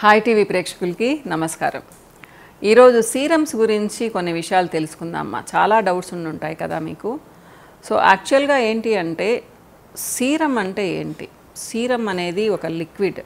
hi TV ప్రేక్షకులకి నమస్కారం ఈరోజు సీరమ్స్ గురించి కొన్ని విషయాలు తెలుసుకుందామా చాలా డౌట్స్ ఉండి ఉంటాయి కదా మీకు సో యాక్చువల్గా ఏంటి అంటే సీరం అంటే ఏంటి సీరం అనేది ఒక లిక్విడ్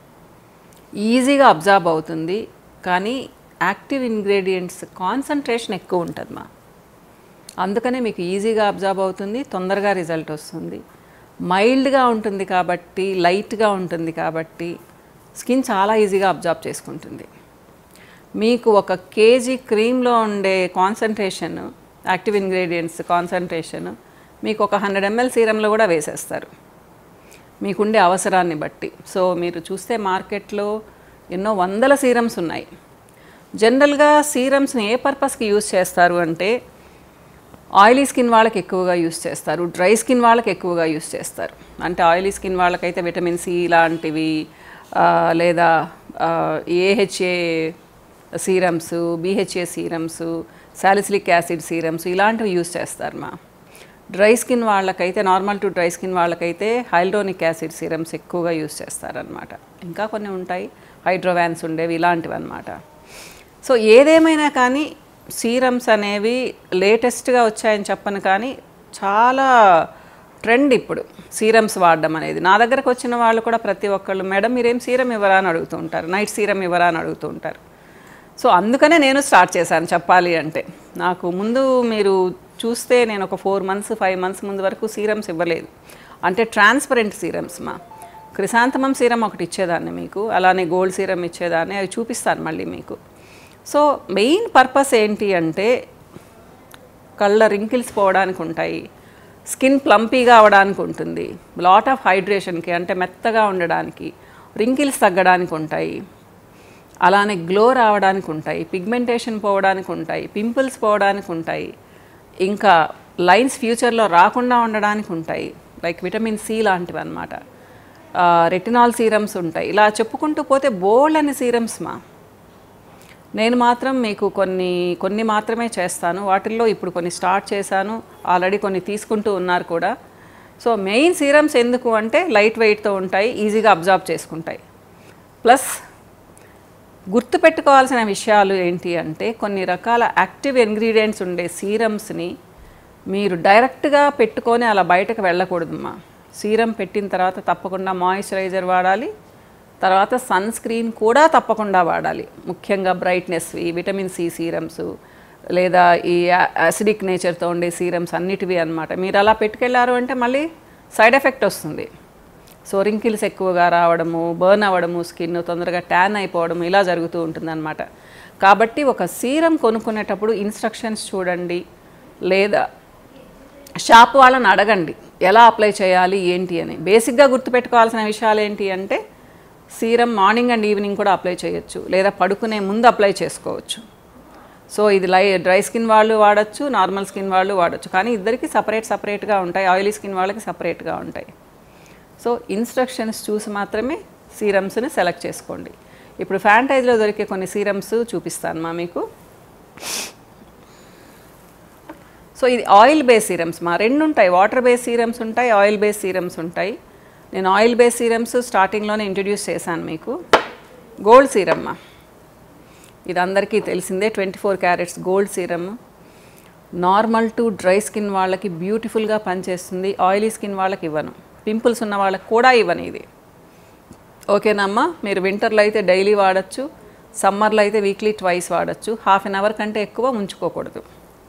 ఈజీగా అబ్జార్బ్ అవుతుంది కానీ యాక్టివ్ ఇంగ్రీడియంట్స్ కాన్సన్ట్రేషన్ ఎక్కువ ఉంటుంది మా అందుకనే మీకు ఈజీగా అబ్జార్బ్ అవుతుంది తొందరగా రిజల్ట్ వస్తుంది మైల్డ్గా ఉంటుంది కాబట్టి లైట్గా ఉంటుంది కాబట్టి స్కిన్ చాలా ఈజీగా అబ్జార్బ్ చేసుకుంటుంది మీకు ఒక కేజీ క్రీమ్లో ఉండే కాన్సన్ట్రేషన్ యాక్టివ్ ఇంగ్రీడియంట్స్ కాన్సన్ట్రేషన్ మీకు ఒక హండ్రెడ్ ఎంఎల్ సీరంలో కూడా వేసేస్తారు మీకుండే అవసరాన్ని బట్టి సో మీరు చూస్తే మార్కెట్లో ఎన్నో వందల సీరమ్స్ ఉన్నాయి జనరల్గా సీరమ్స్ని ఏ పర్పస్కి యూజ్ చేస్తారు అంటే ఆయిలీ స్కిన్ వాళ్ళకి ఎక్కువగా యూస్ చేస్తారు డ్రై స్కిన్ వాళ్ళకి ఎక్కువగా యూస్ చేస్తారు అంటే ఆయిలీ స్కిన్ వాళ్ళకైతే విటమిన్ సి లాంటివి ఆ, లేదా AHA serums BHA serums salicylic acid serums ఇలాంటివి యూస్ చేస్తారు మా డ్రై స్కిన్ వాళ్ళకైతే నార్మల్ టు డ్రై స్కిన్ వాళ్ళకైతే హైల్డోనిక్ యాసిడ్ సీరమ్స్ ఎక్కువగా యూస్ చేస్తారనమాట ఇంకా కొన్ని ఉంటాయి హైడ్రోవాన్స్ ఉండేవి ఇలాంటివి అనమాట సో ఏదేమైనా కానీ సీరమ్స్ అనేవి లేటెస్ట్గా వచ్చాయని చెప్పను కానీ చాలా ట్రెండ్ ఇప్పుడు సీరమ్స్ వాడడం అనేది నా దగ్గరకు వచ్చిన వాళ్ళు కూడా ప్రతి ఒక్కళ్ళు మేడం మీరేం సీరం ఇవ్వరా అని అడుగుతూ ఉంటారు నైట్ సీరం ఇవ్వరా అని అడుగుతూ ఉంటారు సో అందుకనే నేను స్టార్ట్ చేశాను చెప్పాలి అంటే నాకు ముందు మీరు చూస్తే నేను ఒక ఫోర్ మంత్స్ ఫైవ్ మంత్స్ ముందు వరకు సీరమ్స్ ఇవ్వలేదు అంటే ట్రాన్స్పరెంట్ సీరమ్స్ మా క్రిసాంతమం సీరం ఒకటి ఇచ్చేదాన్ని మీకు అలానే గోల్డ్ సీరం ఇచ్చేదాన్ని అవి చూపిస్తాను మళ్ళీ మీకు సో మెయిన్ పర్పస్ ఏంటి అంటే కళ్ళ రింకిల్స్ పోవడానికి ఉంటాయి స్కిన్ ప్లంపీగా అవడానికి ఉంటుంది లాట్ ఆఫ్ హైడ్రేషన్కి అంటే మెత్తగా ఉండడానికి రింకిల్స్ తగ్గడానికి ఉంటాయి అలానే గ్లో రావడానికి ఉంటాయి పిగ్మెంటేషన్ పోవడానికి ఉంటాయి పింపుల్స్ పోవడానికి ఉంటాయి ఇంకా లైన్స్ ఫ్యూచర్లో రాకుండా ఉండడానికి ఉంటాయి లైక్ విటమిన్ సి లాంటివి అనమాట రెటినాల్ సీరమ్స్ ఉంటాయి ఇలా చెప్పుకుంటూ పోతే బోల్డ్ అని సీరమ్స్ మా నేను మాత్రం మీకు కొన్ని కొన్ని మాత్రమే చేస్తాను వాటిల్లో ఇప్పుడు కొన్ని స్టార్ట్ చేశాను ఆల్రెడీ కొన్ని తీసుకుంటూ ఉన్నారు కూడా సో మెయిన్ సీరమ్స్ ఎందుకు అంటే లైట్ వెయిట్తో ఉంటాయి ఈజీగా అబ్జార్బ్ చేసుకుంటాయి ప్లస్ గుర్తుపెట్టుకోవాల్సిన విషయాలు ఏంటి అంటే కొన్ని రకాల యాక్టివ్ ఇంగ్రీడియంట్స్ ఉండే సీరమ్స్ని మీరు డైరెక్ట్గా పెట్టుకొని అలా బయటకు వెళ్ళకూడదమ్మా సీరం పెట్టిన తర్వాత తప్పకుండా మాయిశ్చరైజర్ వాడాలి తర్వాత సన్ స్క్రీన్ కూడా తప్పకుండా వాడాలి ముఖ్యంగా బ్రైట్నెస్వి విటమిన్ సి సీరమ్స్ లేదా ఈ యాసిడిక్ నేచర్తో ఉండే సీరమ్స్ అన్నిటివి అన్నమాట మీరు అలా పెట్టుకెళ్ళారు అంటే మళ్ళీ సైడ్ ఎఫెక్ట్ వస్తుంది సో రింకిల్స్ ఎక్కువగా రావడము బర్న్ అవ్వడము స్కిన్ తొందరగా ట్యాన్ అయిపోవడం ఇలా జరుగుతూ ఉంటుందన్నమాట కాబట్టి ఒక సీరం కొనుక్కునేటప్పుడు ఇన్స్ట్రక్షన్స్ చూడండి లేదా షాప్ వాళ్ళని అడగండి ఎలా అప్లై చేయాలి ఏంటి అని బేసిక్గా గుర్తుపెట్టుకోవాల్సిన విషయాలు ఏంటి అంటే సీరం మార్నింగ్ అండ్ ఈవినింగ్ కూడా అప్లై చేయొచ్చు లేదా పడుకునే ముందు అప్లై చేసుకోవచ్చు సో ఇది లై డ్రై స్కిన్ వాళ్ళు వాడచ్చు నార్మల్ స్కిన్ వాళ్ళు వాడచ్చు కానీ ఇద్దరికి సపరేట్ సపరేట్గా ఉంటాయి ఆయిలీ స్కిన్ వాళ్ళకి సపరేట్గా ఉంటాయి సో ఇన్స్ట్రక్షన్స్ చూసి మాత్రమే సీరమ్స్ని సెలెక్ట్ చేసుకోండి ఇప్పుడు ఫ్యాంటైజ్లో దొరికే కొన్ని సీరమ్స్ చూపిస్తాను మా మీకు సో ఇది ఆయిల్ బేస్ సీరమ్స్ మా రెండు ఉంటాయి వాటర్ బేస్ సీరమ్స్ ఉంటాయి ఆయిల్ బేస్ సీరమ్స్ ఉంటాయి నేను ఆయిల్ బేస్ సీరమ్స్ స్టార్టింగ్లోనే ఇంట్రడ్యూస్ చేశాను మీకు గోల్డ్ సీరమ్ మా ఇది అందరికీ తెలిసిందే twenty four carats gold serum normal to dry skin వాళ్ళకి బ్యూటిఫుల్గా పనిచేస్తుంది ఆయిలీ స్కిన్ వాళ్ళకి ఇవ్వను పింపుల్స్ ఉన్న వాళ్ళకి కూడా ఇవ్వను ఇది ఓకేనమ్మా మీరు వింటర్లో అయితే డైలీ వాడచ్చు సమ్మర్లో అయితే వీక్లీ ట్వైస్ వాడచ్చు హాఫ్ అన్ అవర్ కంటే ఎక్కువ ఉంచుకోకూడదు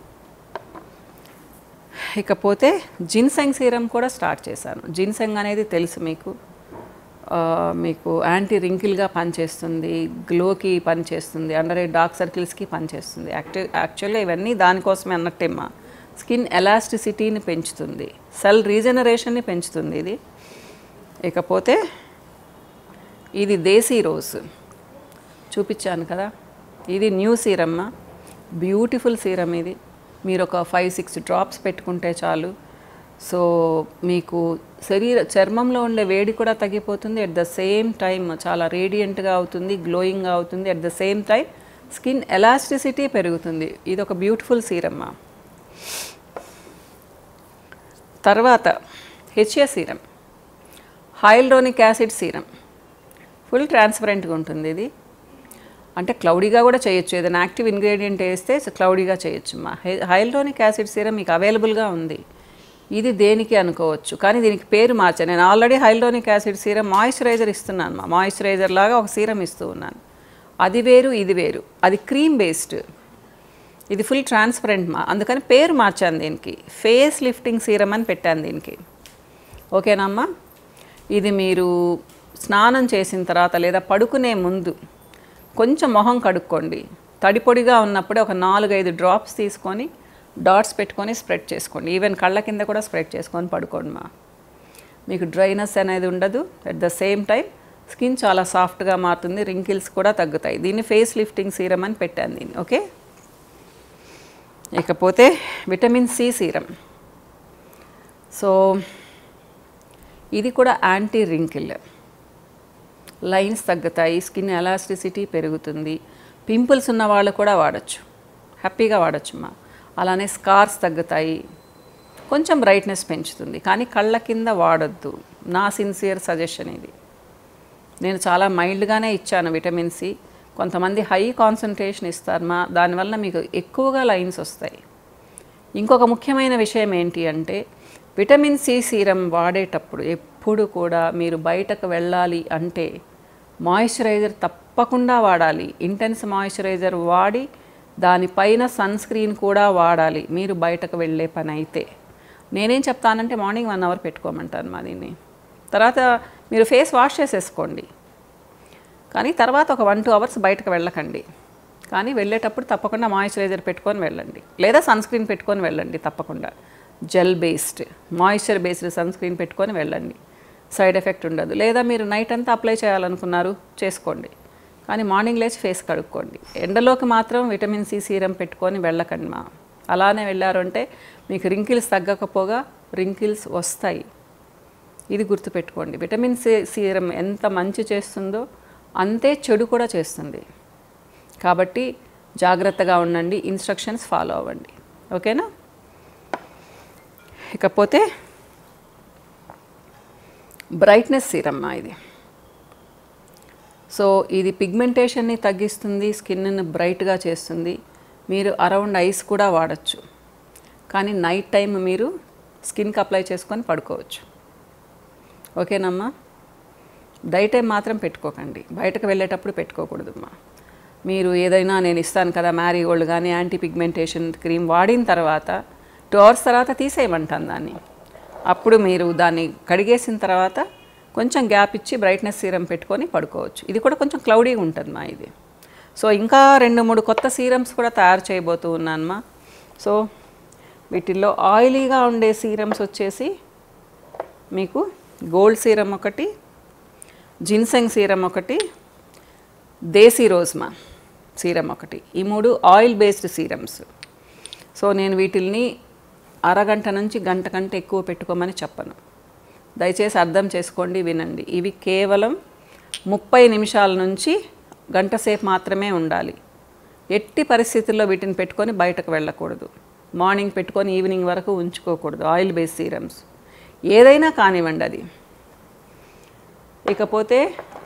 ఇకపోతే జిన్సెంగ్ సీరం కూడా స్టార్ట్ చేశాను జిన్సెంగ్ అనేది తెలుసు మీకు ఆ, మీకు యాంటీ రింకిల్గా పనిచేస్తుంది గ్లోకి పనిచేస్తుంది అండర్ ఐ డార్క్ సర్కిల్స్కి పనిచేస్తుంది యాక్టివ్ యాక్చువల్గా ఇవన్నీ దానికోసమే అన్నట్టేమ్మా స్కిన్ ఎలాస్టిసిటీని పెంచుతుంది సెల్ రీజనరేషన్ని పెంచుతుంది ఇది ఇకపోతే ఇది దేశీ రోజ్ చూపించాను కదా ఇది న్యూ సీరమ్మ బ్యూటిఫుల్ సీరం ఇది మీరు ఒక ఫైవ్ సిక్స్ డ్రాప్స్ పెట్టుకుంటే చాలు సో మీకు శరీర చర్మంలో ఉండే వేడి కూడా తగ్గిపోతుంది అట్ ద సేమ్ టైం చాలా రేడియంట్గా అవుతుంది గ్లోయింగ్గా అవుతుంది at the same time skin elasticity పెరుగుతుంది ఇది ఒక బ్యూటిఫుల్ సీరమ్మ తర్వాత HA serum hyaluronic acid serum full ట్రాన్స్పరెంట్గా ఉంటుంది ఇది అంటే క్లౌడీగా కూడా చేయొచ్చు ఏదైనా యాక్టివ్ ఇంగ్రీడియంట్ వేస్తే క్లౌడీగా చేయొచ్చు మా హైల్టోనిక్ యాసిడ్ సీరం మీకు అవైలబుల్గా ఉంది ఇది దేనికి అనుకోవచ్చు కానీ దీనికి పేరు మార్చాను నేను already hyaluronic acid serum moisturiser ఇస్తున్నాను మా మాయిశ్చరైజర్ లాగా ఒక సీరం ఇస్తూ ఉన్నాను అది వేరు ఇది వేరు అది క్రీమ్ బేస్డ్ ఇది ఫుల్ ట్రాన్స్పరెంట్ మా అందుకని పేరు మార్చాను దీనికి ఫేస్ లిఫ్టింగ్ సీరం అని పెట్టాను దీనికి ఓకేనమ్మా ఇది మీరు స్నానం చేసిన తర్వాత లేదా పడుకునే ముందు కొంచెం మొహం కడుక్కోండి తడి పొడిగా ఉన్నప్పుడే ఒక నాలుగైదు డ్రాప్స్ తీసుకొని డాట్స్ పెట్టుకొని స్ప్రెడ్ చేసుకోండి ఈవెన్ కళ్ళ కింద కూడా స్ప్రెడ్ చేసుకొని పడుకోండి మా మీకు డ్రైనెస్ అనేది ఉండదు at the same time skin చాలా సాఫ్ట్గా మారుతుంది రింకిల్స్ కూడా తగ్గుతాయి దీన్ని ఫేస్ లిఫ్టింగ్ సీరం అని పెట్టాను దీన్ని ఓకే ఇకపోతే విటమిన్ సి సీరం సో ఇది కూడా యాంటీ రింకిల్ లైన్స్ తగ్గుతాయి స్కిన్ ఎలాస్టిసిటీ పెరుగుతుంది పింపుల్స్ ఉన్న వాళ్ళు కూడా వాడచ్చు హ్యాపీగా వాడచ్చు అలానే స్కార్స్ తగ్గుతాయి కొంచెం బ్రైట్నెస్ పెంచుతుంది కానీ కళ్ళ కింద వాడొద్దు నా సిన్సియర్ సజెషన్ ఇది నేను చాలా మైల్డ్గానే ఇచ్చాను విటమిన్ సి కొంతమంది హై కాన్సన్ట్రేషన్ ఇస్తారు మా దానివల్ల మీకు ఎక్కువగా లైన్స్ వస్తాయి ఇంకొక ముఖ్యమైన విషయం ఏంటి అంటే విటమిన్ సి సీరం వాడేటప్పుడు ఎప్పుడు కూడా మీరు బయటకు వెళ్ళాలి అంటే మాయిశ్చరైజర్ తప్పకుండా వాడాలి ఇంటెన్స్ మాయిశ్చరైజర్ వాడి దానిపైన సన్ స్క్రీన్ కూడా వాడాలి మీరు బయటకు వెళ్ళే పని అయితే నేనేం చెప్తానంటే మార్నింగ్ వన్ అవర్ పెట్టుకోమంటాను మా దీన్ని తర్వాత మీరు ఫేస్ వాష్ చేసేసుకోండి కానీ తర్వాత ఒక వన్ టూ అవర్స్ బయటకు వెళ్ళకండి కానీ వెళ్ళేటప్పుడు తప్పకుండా మాయిశ్చరైజర్ పెట్టుకొని వెళ్ళండి లేదా సన్ స్క్రీన్ పెట్టుకొని వెళ్ళండి తప్పకుండా gel based moisture based sunscreen పెట్టుకొని వెళ్ళండి సైడ్ ఎఫెక్ట్ ఉండదు లేదా మీరు నైట్ అంతా అప్లై చేయాలనుకున్నారు చేసుకోండి కానీ మార్నింగ్ లేచి ఫేస్ కడుక్కోండి ఎండలోకి మాత్రం విటమిన్ సి సీరం పెట్టుకొని వెళ్ళకండి మా అలానే వెళ్ళారు అంటే మీకు రింకిల్స్ తగ్గకపోగా రింకిల్స్ వస్తాయి ఇది గుర్తుపెట్టుకోండి విటమిన్ సి సీరం ఎంత మంచి చేస్తుందో అంతే చెడు కూడా చేస్తుంది కాబట్టి జాగ్రత్తగా ఉండండి ఇన్స్ట్రక్షన్స్ ఫాలో అవ్వండి ఓకేనా ఇకపోతే బ్రైట్నెస్ సీరమ్మా ఇది సో ఇది పిగ్మెంటేషన్ని తగ్గిస్తుంది స్కిన్ని బ్రైట్గా చేస్తుంది మీరు అరౌండ్ ఐస్ కూడా వాడచ్చు కానీ నైట్ టైం మీరు స్కిన్కి అప్లై చేసుకొని పడుకోవచ్చు ఓకేనమ్మా డే టైం మాత్రం పెట్టుకోకండి బయటకు వెళ్ళేటప్పుడు పెట్టుకోకూడదమ్మా మీరు ఏదైనా నేను ఇస్తాను కదా మ్యారీగోల్డ్ కానీ యాంటీ పిగ్మెంటేషన్ క్రీమ్ వాడిన తర్వాత టూ అవర్స్ తర్వాత తీసేయమంటాను దాన్ని అప్పుడు మీరు దాన్ని కడిగేసిన తర్వాత కొంచెం గ్యాప్ ఇచ్చి బ్రైట్నెస్ సీరం పెట్టుకొని పడుకోవచ్చు ఇది కూడా కొంచెం క్లౌడీగా ఉంటుంది మా ఇది సో ఇంకా రెండు మూడు కొత్త సీరమ్స్ కూడా తయారు చేయబోతూ ఉన్నానమ్మా సో వీటిల్లో ఆయిలీగా ఉండే సీరమ్స్ వచ్చేసి మీకు గోల్డ్ సీరం ఒకటి జిన్సెంగ్ సీరం ఒకటి దేశీ రోజ్మా సీరం ఒకటి ఈ మూడు ఆయిల్ బేస్డ్ సీరమ్స్ సో నేను వీటిల్ని అరగంట నుంచి గంట కంటే ఎక్కువ పెట్టుకోమని చెప్పను దయచేసి అర్థం చేసుకోండి వినండి ఇవి కేవలం ముప్పై నిమిషాల నుంచి గంట సేపు మాత్రమే ఉండాలి ఎట్టి పరిస్థితుల్లో వీటిని పెట్టుకొని బయటకు వెళ్ళకూడదు మార్నింగ్ పెట్టుకొని ఈవినింగ్ వరకు ఉంచుకోకూడదు ఆయిల్ బేస్ సీరమ్స్ ఏదైనా కానివ్వండి అది ఇకపోతే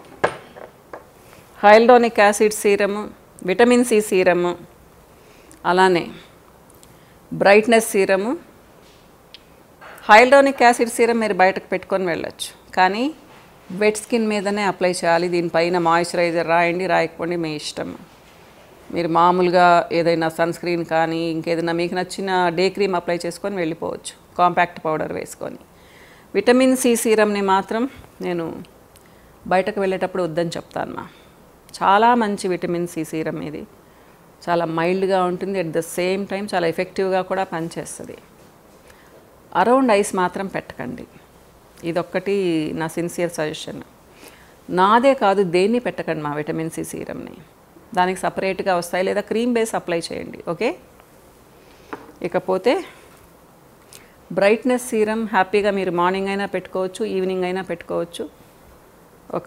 hyaluronic acid serum vitamin C serum అలానే brightness serum hyaluronic acid serum మీరు బయటకు పెట్టుకొని వెళ్ళొచ్చు కానీ వెట్ స్కిన్ మీదనే అప్లై చేయాలి దీనిపైన మాయిశ్చరైజర్ రాయండి రాయకపోండి మీ ఇష్టం మీరు మామూలుగా ఏదైనా సన్ స్క్రీన్ కానీ ఇంకేదైనా మీకు నచ్చిన డే క్రీమ్ అప్లై చేసుకొని వెళ్ళిపోవచ్చు కాంపాక్ట్ పౌడర్ వేసుకొని విటమిన్ సి సీరంని మాత్రం నేను బయటకు వెళ్ళేటప్పుడు వద్దని చెప్తాను మా చాలా మంచి విటమిన్ సి సీరం ఇది చాలా మైల్డ్గా ఉంటుంది అట్ ద సేమ్ టైం చాలా ఎఫెక్టివ్గా కూడా పనిచేస్తుంది అరౌండ్ ఐస్ మాత్రం పెట్టకండి ఇదొక్కటి నా సిన్సియర్ సజెషన్ నాదే కాదు దేన్ని పెట్టకండి మా విటమిన్ సి సీరంని దానికి సపరేట్గా వస్తాయి లేదా క్రీమ్ బేస్ అప్లై చేయండి ఓకే ఇకపోతే బ్రైట్నెస్ సీరం హ్యాపీగా మీరు మార్నింగ్ అయినా పెట్టుకోవచ్చు ఈవినింగ్ అయినా పెట్టుకోవచ్చు ఒక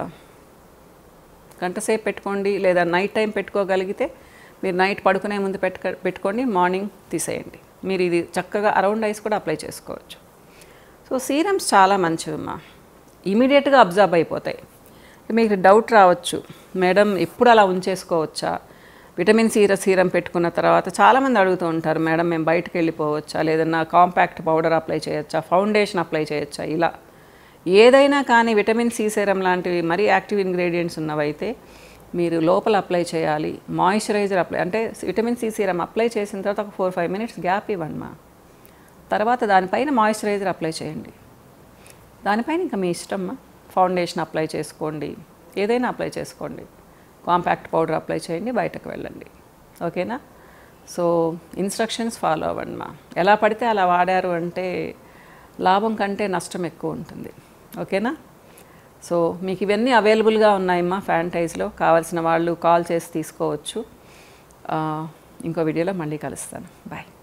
గంట సేపు పెట్టుకోండి లేదా నైట్ టైం పెట్టుకోగలిగితే మీరు నైట్ పడుకునే ముందు పెట్టుక పెట్టుకోండి మార్నింగ్ తీసేయండి మీరు ఇది చక్కగా అరౌండ్ ఐస్ కూడా అప్లై చేసుకోవచ్చు సో సీరమ్స్ చాలా మంచివమ్మా ఇమీడియట్గా అబ్జర్వ్ అయిపోతాయి మీకు డౌట్ రావచ్చు మేడం ఎప్పుడు అలా ఉంచేసుకోవచ్చా విటమిన్ సి సీరం పెట్టుకున్న తర్వాత చాలామంది అడుగుతూ ఉంటారు మేడం మేము బయటకు వెళ్ళిపోవచ్చా లేదన్నా కాంపాక్ట్ పౌడర్ అప్లై చేయొచ్చా ఫౌండేషన్ అప్లై చేయొచ్చా ఇలా ఏదైనా కానీ విటమిన్ సి సీరం లాంటివి మరీ యాక్టివ్ ఇంగ్రీడియంట్స్ ఉన్నవైతే మీరు లోపల అప్లై చేయాలి మాయిశ్చరైజర్ అప్లై అంటే విటమిన్ సి సీరం అప్లై చేసిన తర్వాత ఒక ఫోర్ ఫైవ్ మినిట్స్ గ్యాప్ ఇవ్వండి మా తర్వాత దానిపైన మాయిశ్చరైజర్ అప్లై చేయండి దానిపైన ఇంకా మీ ఇష్టమ్మా ఫౌండేషన్ అప్లై చేసుకోండి ఏదైనా అప్లై చేసుకోండి కాంపాక్ట్ పౌడర్ అప్లై చేయండి బయటకు వెళ్ళండి ఓకేనా సో ఇన్స్ట్రక్షన్స్ ఫాలో అవ్వండి మా ఎలా పడితే అలా వాడారు అంటే లాభం కంటే నష్టం ఎక్కువ ఉంటుంది ఓకేనా సో మీకు ఇవన్నీ అవైలబుల్గా ఉన్నాయమ్మా ఫ్యాంటైజ్లో కావాల్సిన వాళ్ళు కాల్ చేసి తీసుకోవచ్చు ఆ, ఇంకో వీడియోలో మళ్ళీ కలుస్తాను బాయ్